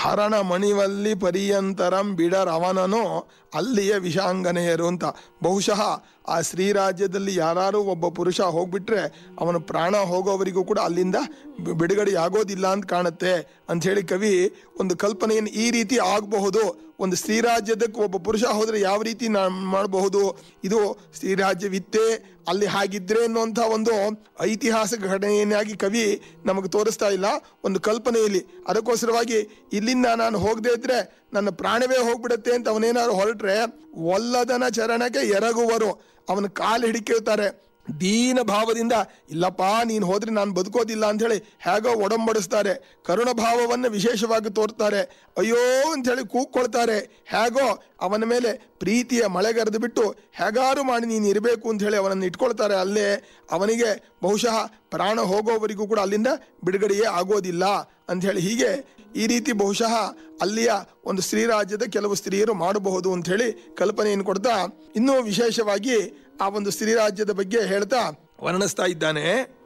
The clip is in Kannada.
ಹರಣ ಮಣಿವಲ್ಲಿ ಪರ್ಯಂತರಂ ಬಿಡರವನನು ಅಲ್ಲಿಯ ವಿಷಾಂಗನೆಯರು ಅಂತ ಬಹುಶಃ ಆ ಶ್ರೀರಾಜ್ಯದಲ್ಲಿ ಯಾರು ಒಬ್ಬ ಪುರುಷ ಹೋಗ್ಬಿಟ್ರೆ ಅವನ ಪ್ರಾಣ ಹೋಗೋವರಿಗೂ ಕೂಡ ಅಲ್ಲಿಂದ ಬಿ- ಬಿಡುಗಡೆ ಆಗೋದಿಲ್ಲ ಅಂತ ಕಾಣುತ್ತೆ ಅಂತ ಹೇಳಿ ಕವಿ ಒಂದು ಕಲ್ಪನೆಯನ್ನು ಈ ರೀತಿ ಆಗಬಹುದು ಒಂದು ಶ್ರೀರಾಜ್ಯದಕ್ಕೆ ಒಬ್ಬ ಪುರುಷ ಹೋದ್ರೆ ಯಾವ ರೀತಿ ನಾ ಮಾಡಬಹುದು ಇದು ಶ್ರೀರಾಜ್ಯವಿತ್ತೇ ಅಲ್ಲಿ ಹಾಗಿದ್ರೆ ಅನ್ನುವಂಥ ಒಂದು ಐತಿಹಾಸಿಕ ಘಟನೆಯನ್ನಾಗಿ ಕವಿ ನಮಗೆ ತೋರಿಸ್ತಾ ಇಲ್ಲ ಒಂದು ಕಲ್ಪನೆಯಲ್ಲಿ ಅದಕ್ಕೋಸ್ಕರವಾಗಿ ಇಲ್ಲಿಂದ ನಾನು ಹೋಗದೆ ಇದ್ರೆ ನನ್ನ ಪ್ರಾಣವೇ ಹೋಗ್ಬಿಡುತ್ತೆ ಅಂತ ಅವನೇನಾದ್ರು ಹೊರಟ್ರೆ ಒಲ್ಲದನ ಚರಣಕ್ಕೆ ಎರಗುವರು ಅವನ ಕಾಲು ಹಿಡಿಕೇಳ್ತಾರೆ ದೀನ ಭಾವದಿಂದ ಇಲ್ಲಪ್ಪ ನೀನು ಹೋದ್ರೆ ನಾನು ಬದುಕೋದಿಲ್ಲ ಅಂತ ಹೇಳಿ ಹೇಗೋ ಒಡಂಬಡಿಸ್ತಾರೆ ಕರುಣ ಭಾವವನ್ನು ವಿಶೇಷವಾಗಿ ತೋರ್ತಾರೆ ಅಯ್ಯೋ ಅಂತ ಹೇಳಿ ಕೂಗ್ಕೊಳ್ತಾರೆ ಹೇಗೋ ಅವನ ಮೇಲೆ ಪ್ರೀತಿಯ ಮಳೆಗರೆದು ಬಿಟ್ಟು ಹೇಗಾರು ಮಾಡಿ ನೀನು ಇರಬೇಕು ಅಂತ ಹೇಳಿ ಅವನನ್ನು ಇಟ್ಕೊಳ್ತಾರೆ ಅಲ್ಲೇ ಅವನಿಗೆ ಬಹುಶಃ ಪ್ರಾಣ ಹೋಗೋವರೆಗೂ ಕೂಡ ಅಲ್ಲಿಂದ ಬಿಡುಗಡೆಯೇ ಆಗೋದಿಲ್ಲ ಅಂತ ಹೇಳಿ ಹೀಗೆ ಈ ರೀತಿ ಬಹುಶಃ ಅಲ್ಲಿಯ ಒಂದು ಸ್ತ್ರೀರಾಜ್ಯದ ಕೆಲವು ಸ್ತ್ರೀಯರು ಮಾಡಬಹುದು ಅಂತ ಹೇಳಿ ಕಲ್ಪನೆಯನ್ನು ಕೊಡ್ತಾ ಇನ್ನೂ ವಿಶೇಷವಾಗಿ ಆ ಒಂದು ಸ್ತ್ರೀರಾಜ್ಯದ ಬಗ್ಗೆ ಹೇಳ್ತಾ ವರ್ಣಿಸ್ತಾ ಇದ್ದಾನೆ